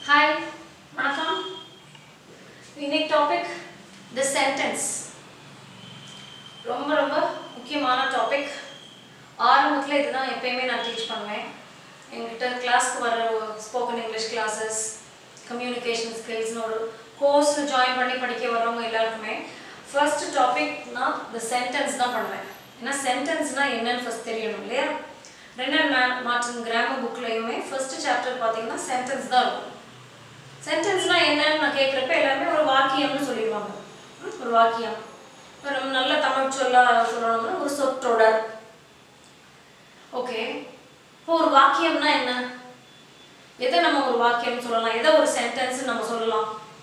Hi வணக்கம் இன்னைக்கு topic தி sentence ரொம்ப ரொம்ப முக்கியமான டாபிக் ஆரம்பத்தில் இதுதான் எப்பயுமே நான் டீச் பண்ணுவேன் எங்கிட்ட கிளாஸ்க்கு வர ஸ்போக்கன் இங்கிலீஷ் கிளாஸஸ் கம்யூனிகேஷன் ஸ்கில்ஸ்னு ஒரு கோர்ஸ் ஜாயின் பண்ணி படிக்க வர்றவங்க எல்லாருக்குமே ஃபர்ஸ்ட் டாபிக்னா தி சென்டென்ஸ் தான் பண்ணுவேன் ஏன்னா சென்டென்ஸ்னால் என்னன்னு ஃபர்ஸ்ட் தெரியணும் இல்லையா ரெண்டர் மே மார்டின் கிராமர் புக்லையுமே ஃபர்ஸ்ட் சாப்டர் பார்த்தீங்கன்னா சென்டென்ஸ் தான் இருக்கும் சென்டென்ஸ்னால் என்னன்னு நான் கேட்குறப்ப எல்லாருமே ஒரு வாக்கியம்னு சொல்லிடுவாங்க ம், ஒரு வாக்கியம் இப்போ நம்ம நல்ல தமிழ் சொல்ல சொல்லணும்னா ஒரு சொற்றொடர் ஓகே இப்போ ஒரு வாக்கியம்னா என்ன எதை நம்ம ஒரு வாக்கியம் சொல்லலாம் எதை ஒரு சென்டென்ஸ் நம்ம சொல்லலாம்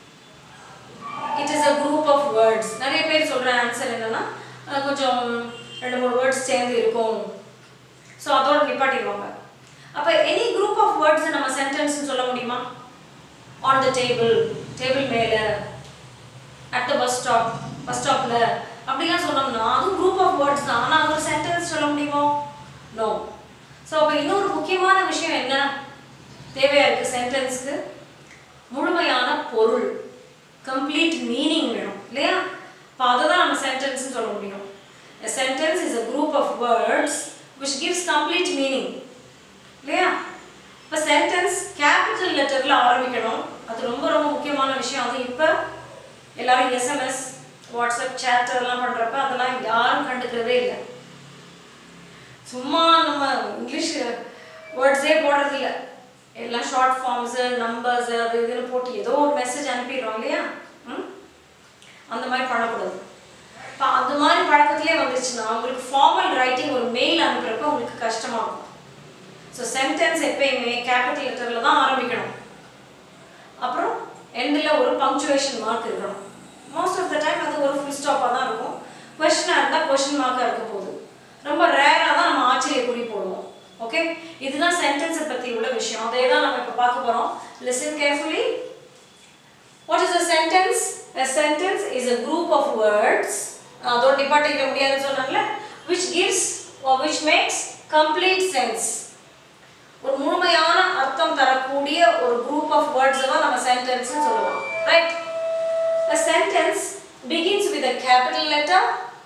it is a group of words நிறைய பேர் சொல்கிற ஆன்சர் என்னன்னா அஹ், கொஞ்சம் ரெண்டு மூணு வேர்ட்ஸ் சேர்ந்து இருக்கும் ஸோ அதோட நிப்பாட்டிடுவாங்க அப்போ எனி குரூப் ஆஃப் வேர்ட்ஸ் நம்ம சென்டென்ஸ்னு சொல்ல முடியுமா ஆன் த டேபிள் டேபிள் மேலே at the bus stop bus ஸ்டாப்பில் அப்படிலாம் சொன்னோம்னா அதுவும் குரூப் ஆஃப் வேர்ட்ஸ் தான் ஆனால் அது ஒரு சென்டென்ஸ் சொல்ல முடியுமோ நோ ஸோ அப்போ இன்னொரு முக்கியமான விஷயம் என்ன தேவையாக இருக்குது சென்டென்ஸ்க்கு முழுமையான பொருள் கம்ப்ளீட் மீனிங் வேணும் இல்லையா இப்போ அதை தான் நம்ம சென்டென்ஸ்னு சொல்ல முடியும் A sentence is a group of words which gives complete meaning இல்லையா இப்போ சென்டென்ஸ் கேபிட்டல் லெட்டரில் ஆரம்பிக்கணும் அது ரொம்ப ரொம்ப முக்கியமான விஷயம் அது இப்போ எல்லாரும் எஸ்எம்எஸ் வாட்ஸ்அப் சேட் அதெல்லாம் பண்ணுறப்ப அதெல்லாம் யாரும் கண்டுக்கிறதே இல்லை சும்மா நம்ம இங்கிலீஷ் வேர்ட்ஸே போடுறது இல்லை எல்லாம் ஷார்ட் ஃபார்ம்ஸு நம்பர்ஸ் அது இதுன்னு போட்டு ஏதோ ஒரு மெசேஜ் அனுப்பிடுறோம் இல்லையா ம் அந்த மாதிரி பண்ணக்கூடாது இப்போ அந்த மாதிரி பழக்கத்திலே வந்துச்சுன்னா உங்களுக்கு ஃபார்மல் ரைட்டிங் ஒரு மெயில் அனுப்புறப்ப உங்களுக்கு கஷ்டமாக இருக்கும் ஸோ சென்டென்ஸ் எப்பயுமே கேபிட்டல் லெட்டரில் தான் ஆரம்பிக்கணும் அப்புறம் எண்டில் ஒரு பங்க்சுவேஷன் மார்க் இருக்கணும் மோஸ்ட் ஆஃப் த டைம் அது ஒரு ஃபுல் ஸ்டாப்பாக தான் இருக்கும் கொஷினாக இருந்தால் கொஷின் மார்க்காக இருக்க போகுது ரொம்ப ரேராக தான் நம்ம ஆச்சரிய குறி போடுவோம் ஓகே இதுதான் சென்டென்ஸை பற்றி உள்ள விஷயம் அதே தான் நம்ம இப்போ பார்க்க போகிறோம் listen carefully What is a sentence? A sentence is a group of words அதோட நிப்பாட்டிக்க முடியாதுன்னு சொன்னாங்கல்ல which gives or which makes complete sense ஒரு முழுமையான அர்த்தம் தரக்கூடிய ஒரு group of words தான் நம்ம sentence னு சொல்லலாம் right a sentence begins with a capital letter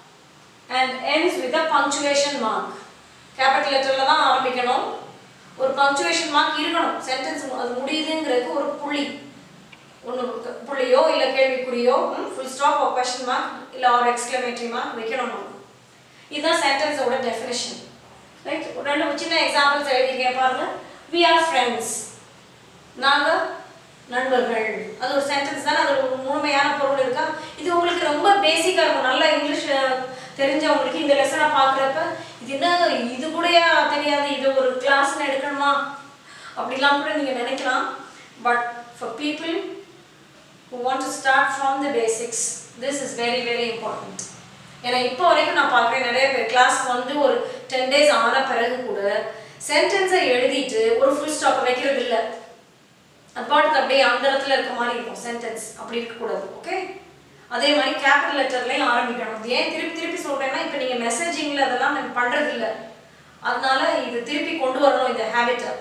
and ends with a punctuation mark capital letterல தான் ஆரம்பிக்கணும் ஒரு punctuation mark இருக்கணும் sentence அது முடியுதுங்கிறதுக்கு ஒரு புள்ளி ஒன்று புள்ளியோ இல்லை கேள்விக்குறியோ ஃபுல் ஸ்டாப் ஒரு கொஷின் மார்க் இல்லை ஒரு எக்ஸ்க்ளமேட்டரி மார்க் வைக்கணும் நம்ம இதுதான் சென்டென்ஸோட டெஃபினேஷன் ரைட் ரெண்டு சின்ன எக்ஸாம்பிள்ஸ் எழுதியிருக்கேன் பாருங்க வி ஆர் ஃப்ரெண்ட்ஸ் நாங்கள் நண்பர்கள் அது ஒரு சென்டென்ஸ் தானே அது ஒரு முழுமையான பொருள் இருக்கா இது உங்களுக்கு ரொம்ப பேசிக்காக இருக்கும் நல்லா இங்கிலீஷ் அஹ், தெரிஞ்சவங்களுக்கு இந்த லெசனை பார்க்குறப்ப இது என்ன இது கூடயா தெரியாது இது ஒரு கிளாஸ்னு எடுக்கணுமா அப்படிலாம் கூட நீங்கள் நினைக்கலாம் but for people who want to start from the basics this is very very important ஏன்னா இப்போ வரைக்கும் நான் பார்க்குறேன் நிறைய பேர் கிளாஸ் வந்து ஒரு டென் டேஸ் ஆன பிறகு கூட சென்டென்ஸை எழுதிட்டு ஒரு ஃபுல் ஸ்டாப் வைக்கிறது இல்லை அது பாட்டுக்கு அப்படியே அந்த இடத்துல இருக்க மாதிரி இருக்கும் சென்டென்ஸ் அப்படி இருக்கக்கூடாது ஓகே அதே மாதிரி கேபிட்டல் லெட்டர்லையும் ஆரம்பிக்கணும் இது ஏன் திருப்பி திருப்பி சொல்கிறேன்னா இப்போ நீங்கள் மெசேஜிங்கில் அதெல்லாம் நம்ம பண்ணுறது இல்லை அதனால இது திருப்பி கொண்டு வரணும் இந்த ஹேபிட்டை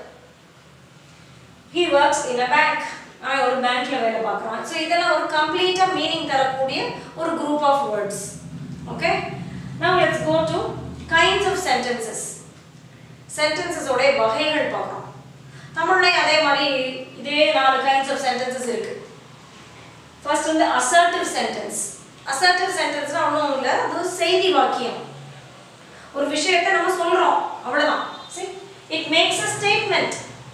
he works in a bank அவன் ஒரு பேங்க்ல வேலை பார்க்குறான் ஸோ இதெல்லாம் ஒரு கம்ப்ளீட்டாக மீனிங் தரக்கூடிய ஒரு group of words okay now let's go to kinds of sentences சென்டென்சஸோடைய வகைகள் பார்க்குறோம் தமிழ்லையும் அதே மாதிரி இதே நாலு கைண்ட்ஸ் ஆஃப் சென்டென்சஸ் இருக்கு ஃபர்ஸ்ட் வந்து அசர்ட்டிவ் சென்டென்ஸ் அசர்ட்டிவ் சென்டென்ஸ்னா ஒன்றும் இல்லை அது ஒரு செய்தி வாக்கியம் ஒரு விஷயத்தை நம்ம சொல்கிறோம் அவ்வளோதான் சரி it makes a statement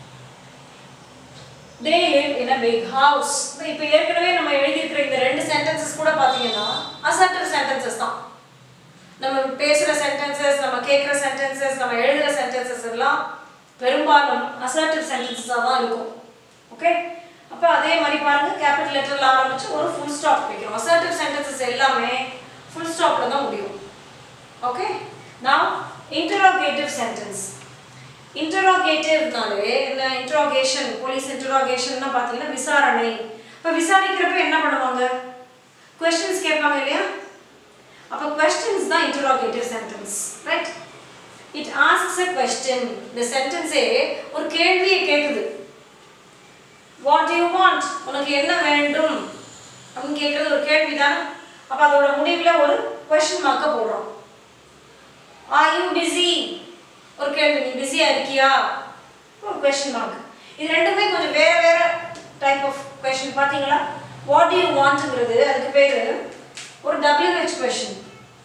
they live in a big house இப்போ ஏற்கனவே நம்ம எழுதியிருக்கிற இந்த ரெண்டு சென்டென்சஸ் கூட பார்த்தீங்கன்னா அசர்ட்டிவ் சென்டென்சஸ் தான் நம்ம பேசுகிற சென்டென்சஸ் நம்ம கேட்குற சென்டென்சஸ் நம்ம எழுதுகிற சென்டென்சஸ் எல்லாம் பெரும்பாலும் அசர்ட்டிவ் சென்டென்சஸாக தான் இருக்கும் ஓகே அப்போ அதே மாதிரி பாருங்க கேபிட்டல் லெட்டரில் ஆரம்பிச்சு ஒரு ஃபுல் ஸ்டாப் வைக்கிறோம் அசர்ட்டிவ் சென்டென்சஸ் எல்லாமே ஃபுல் ஸ்டாப்பில் தான் முடியும் ஓகே நான் இன்டரோகேட்டிவ் சென்டென்ஸ் இன்டரோகேட்டிவ்னாலே இந்த இன்ட்ரோகேஷன் போலீஸ் இன்டரோகேஷன்னா பார்த்தீங்கன்னா விசாரணை இப்போ விசாரிக்கிறப்ப என்ன பண்ணுவாங்க கொஸ்டின்ஸ் கேட்பாங்க இல்லையா அப்போ கொஸ்டின்ஸ் தான் interrogative sentence right it asks a question இந்த சென்டென்ஸே ஒரு கேள்வியை கேட்குது வாட் டு யூ வாண்ட் உனக்கு என்ன வேண்டும் அப்படின்னு கேட்குறது ஒரு கேள்வி தானே அப்போ அதோட முடிவில் ஒரு கொஷின் மார்க்கை போடுறோம் ஆர் யூ பிஸி ஒரு கேள்வி நீ பிஸியாக இருக்கியா ஒரு கொஷின் மார்க் இது ரெண்டுமே கொஞ்சம் வேறு வேறு டைப் ஆஃப் கொஷின் பார்த்தீங்களா வாட் டு யூ வாண்ட்ங்கிறது அதுக்கு பேர் ஒரு டபிள்யூஹெச் கொஷின்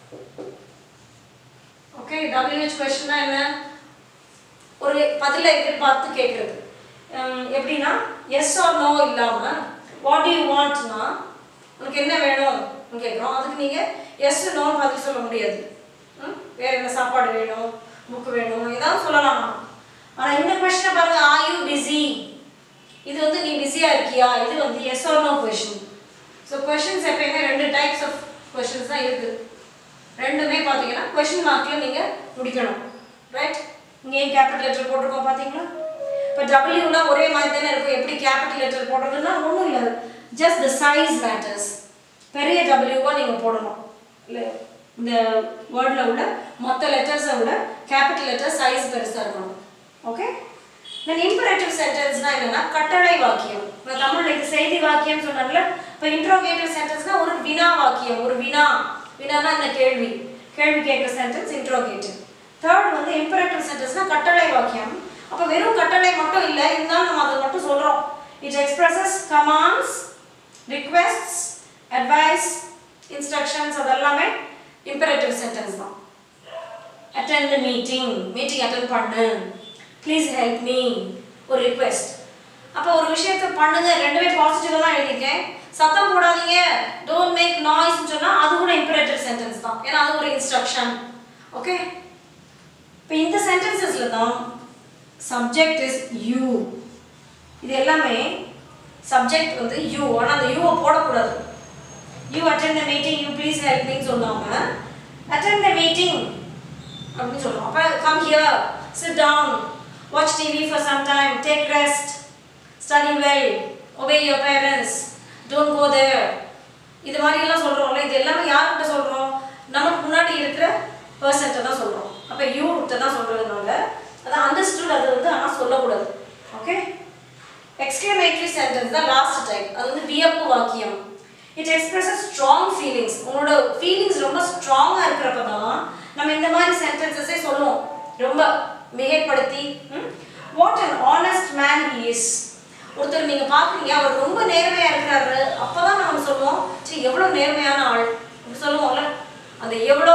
ஓகே டபிள்யூஹெச் கொஷின்னா என்ன ஒரு பதிலை எதிர்பார்த்து கேட்குறது எப்படின்னா எஸ் ஆர் நோ இல்லாமல் வாட் யூ வாண்ட்னா உனக்கு என்ன வேணும் கேட்குறோம் அதுக்கு நீங்கள் எஸ் நோன்னு பதில் சொல்ல முடியாது ம்? வேற என்ன சாப்பாடு வேணும் புக்கு வேணும் ஏதாவது சொல்லலாம் ஆனால் இந்த கொஷினை பாருங்க ஆர் யூ பிஸி இது வந்து நீ பிஸியாக இருக்கியா இது வந்து yes or no question so questions எப்பயுமே ரெண்டு டைப்ஸ் ஆஃப் கொஷின்ஸ் தான் இருக்குது ரெண்டுமே பார்த்தீங்கன்னா கொஷின் மார்க்கில் நீங்கள் முடிக்கணும் ரைட் இங்கேயும் கேபிட்டல் லெட்டர் போட்டிருக்கோம் பார்த்தீங்களா இப்போ டபிள்யூலாம் ஒரே மாதிரி தானே இருக்கும் எப்படி கேபிட்டல் லெட்டர் போடுறதுன்னா ஒன்றும் இல்லை ஜஸ்ட் த சைஸ் மேட்டர்ஸ் பெரிய டபிள்யூவாக நீங்கள் போடணும் இல்லை இந்த வேர்டில் உள்ள மொத்த லெட்டர்ஸை விட கேபிட்டல் லெட்டர் சைஸ் பெருசாக இருக்கணும் ஓகே தென் இம்பரேட்டிவ் சென்டென்ஸ்னால் என்னென்னா கட்டளை வாக்கியம் இப்போ தமிழில் இது செய்தி வாக்கியம் சொன்னாங்கல்ல இப்போ இன்ட்ரோகேட்டிவ் சென்டென்ஸ்னால் ஒரு வினா வாக்கியம் ஒரு வினா வினானா இந்த கேள்வி கேள்வி கேட்குற சென்டென்ஸ் இன்ட்ரோகேட்டிவ் தேர்ட் வந்து இம்பரேட்டிவ் சென்டென்ஸ்னால் கட்டளை வாக்கியம் அப்போ வெறும் கட்டளை மட்டும் இல்லை இருந்தாலும் நம்ம அதை மட்டும் சொல்கிறோம் it expresses commands requests advice instructions அதெல்லாமே இம்பரேட்டிவ் சென்டென்ஸ் தான் attend the meeting meeting attend பண்ணு ப்ளீஸ் ஹெல்ப் மீ ஒரு ரிக்வெஸ்ட் அப்போ ஒரு விஷயத்தை பண்ணுங்க ரெண்டுமே பாசிட்டிவாக தான் எழுதியிருக்கேன் சத்தம் போடாதீங்க டோன்ட் மேக் நாய்ஸ்னு சொன்னால் அது கூட இம்பரேட்டிவ் சென்டென்ஸ் தான் ஏன்னா அது ஒரு இன்ஸ்ட்ரக்ஷன் ஓகே இப்போ இந்த சென்டென்சஸில் தான் சப்ஜெக்ட் இஸ் யூ இது எல்லாமே சப்ஜெக்ட் வந்து யூ ஆனால் அந்த யூவை போடக்கூடாது you attend the meeting you please help மீன்னு சொல்லாமல் அட்டெண்ட் த மீட்டிங் அப்படின்னு சொல்லுவோம் அப்போ come here sit down watch TV for some time take rest study well obey your parents don't go there இது மாதிரிலாம் சொல்கிறோம்ல இது எல்லாமே யார்கிட்ட சொல்கிறோம் நமக்கு முன்னாடி இருக்கிற பர்சன்ட்டை தான் சொல்கிறோம் அப்போ யூகிட்ட தான் சொல்கிறதுனால அதை அண்டர்ஸ்டுட் அது வந்து ஆனால் சொல்லக்கூடாது ஓகே எக்ஸ்க்ளமேட்டரி சென்டென்ஸ் தான் லாஸ்ட் டைப் அது வந்து வியப்பு வாக்கியம் இட் எக்ஸ்பிரஸஸ் ஸ்ட்ராங் ஃபீலிங்ஸ் உங்களோட ஃபீலிங்ஸ் ரொம்ப ஸ்ட்ராங்காக இருக்கிறப்ப தான் நம்ம இந்த மாதிரி சென்டென்சஸே சொல்லுவோம் ரொம்ப மிகைப்படுத்தி what an honest man he is ஒருத்தர் நீங்கள் பார்க்குறீங்க அவர் ரொம்ப நேர்மையாக இருக்கிறாரு அப்போ தான் நம்ம சொல்லுவோம் சரி எவ்வளோ நேர்மையான ஆள் அப்படி சொல்லுவோம்ல அந்த எவ்வளோ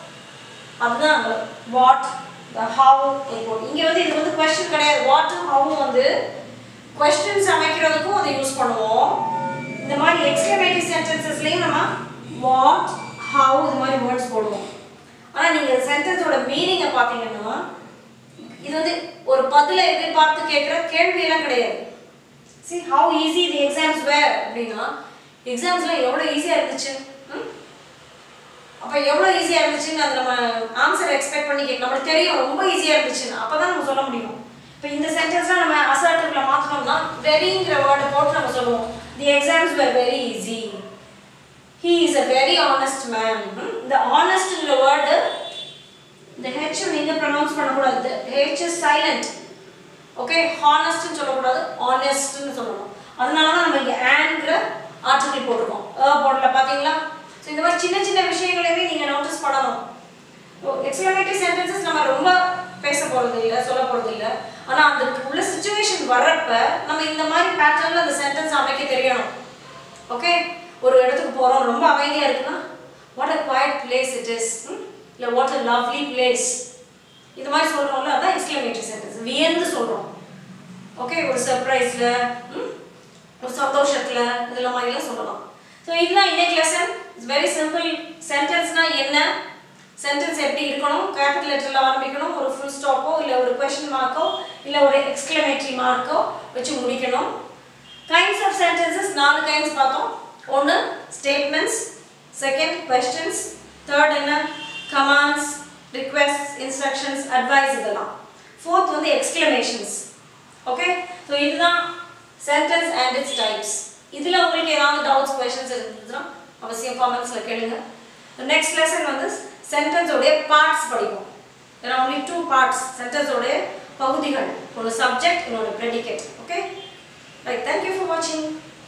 அதுதான் வாட் த ஹவு இருக்கும் இங்கே வந்து இது வந்து கொஸ்டின் கிடையாது வாட் ஹவு வந்து கொஸ்டின்ஸ் அமைக்கிறதுக்கும் அதை யூஸ் பண்ணுவோம் இந்த மாதிரி எக்ஸ்க்ளமேட்டிவ் சென்டென்சஸ்லேயும் நம்ம வாட் ஹவு இது மாதிரி வேர்ட்ஸ் போடுவோம் ஆனால் நீங்கள் சென்டென்ஸோட மீனிங்கை பார்த்தீங்கன்னா இது வந்து ஒரு பதிலை எதிர்பார்த்து கேட்குற கேள்வியெல்லாம் கிடையாது see how easy the exams were அப்படின்னா எக்ஸாம்ஸ்லாம் எவ்வளோ ஈஸியாக இருந்துச்சு ம்? அப்போ எவ்வளோ ஈஸியாக இருந்துச்சுன்னு அது நம்ம ஆன்சர் எக்ஸ்பெக்ட் பண்ணி கேட்க நம்மளுக்கு தெரியும் ரொம்ப ஈஸியாக இருந்துச்சுன்னு அப்போ தான் நம்ம சொல்ல முடியும் இப்போ இந்த சென்டென்ஸ்லாம் நம்ம அசர்ட்டிவ்ல மாற்றினோம்னா வெரிங்கிற வேர்டை போட்டு நம்ம சொல்லுவோம் the exams were very easy he is a very honest man இந்த ஆனஸ்ட்ங்கிற வேர்டு இந்த ஹெச் நீங்க ப்ரொனவுன்ஸ் பண்ணக்கூடாது ஹெச் இஸ் சைலண்ட் ஓகே ஹானஸ்ட்னு சொல்லக்கூடாது ஆனஸ்ட்னு சொல்லணும் அதனால தான் நம்ம இங்கே ஆன்கிற ஆர்டிகிள் போட்டிருக்கோம் அ போடல பார்த்தீங்களா ஸோ இந்த மாதிரி சின்ன சின்ன விஷயங்களையுமே நீங்கள் நோட்டீஸ் பண்ணணும் எக்ஸ்பிளமேட்டரி சென்டென்சஸ் நம்ம ரொம்ப பேச போகிறது இல்லை சொல்ல போகிறது இல்லை ஆனால் அந்த உள்ள சுச்சுவேஷன் வர்றப்ப நம்ம இந்த மாதிரி பேட்டர்னில் அந்த சென்டென்ஸ் அமைக்க தெரியணும் ஓகே ஒரு இடத்துக்கு போகிறோம் ரொம்ப அமைதியாக இருக்குன்னா what a quiet place it is இல்லை வாட் அ லவ்லி பிளேஸ் இது மாதிரி சொல்கிறோம்ல அதான் எக்ஸ்கிளமேட்டரி சென்டென்ஸ் வியந்து சொல்கிறோம் ஓகே ஒரு சர்ப்ரைஸில் ஒரு சந்தோஷத்தில் இதில் மாதிரிலாம் சொல்லலாம் ஸோ இதுதான் இன்னைக்கு லெசன் இட்ஸ் வெரி சிம்பிள் சென்டென்ஸ்னால் என்ன சென்டென்ஸ் எப்படி இருக்கணும் கேபிட்டல் லெட்டரில் ஆரம்பிக்கணும் ஒரு ஃபுல் ஸ்டாப்போ இல்லை ஒரு கொஷின் மார்க்கோ இல்லை ஒரு எக்ஸ்கிளமேட்டரி மார்க்கோ வச்சு முடிக்கணும் கைண்ட்ஸ் ஆஃப் சென்டென்சஸ் நாலு கைண்ட்ஸ் பார்த்தோம் ஒன்று ஸ்டேட்மெண்ட்ஸ் செகண்ட் கொஸ்டின்ஸ் தேர்ட் என்ன கமாண்ட்ஸ் ரிக்வெஸ்ட் இன்ஸ்ட்ரக்ஷன்ஸ் அட்வைஸ் இதெல்லாம் ஃபோர்த் வந்து எக்ஸ்கிளமேஷன்ஸ் ஓகே ஸோ இதுதான் சென்டென்ஸ் அண்ட் இட்ஸ் டைப்ஸ் இதில் உங்களுக்கு ஏதாவது டவுட்ஸ் கொஷின்ஸ் இருந்துச்சுன்னா அவசியம் காமெண்ட்ஸில் கேளுங்க நெக்ஸ்ட் லெசன் வந்து சென்டென்ஸோடைய பார்ட்ஸ் படிப்போம் there are only two parts சென்டென்ஸோடைய பகுதிகள் ஒரு சப்ஜெக்ட் இன்னொரு predicate okay right thank you for வாட்சிங்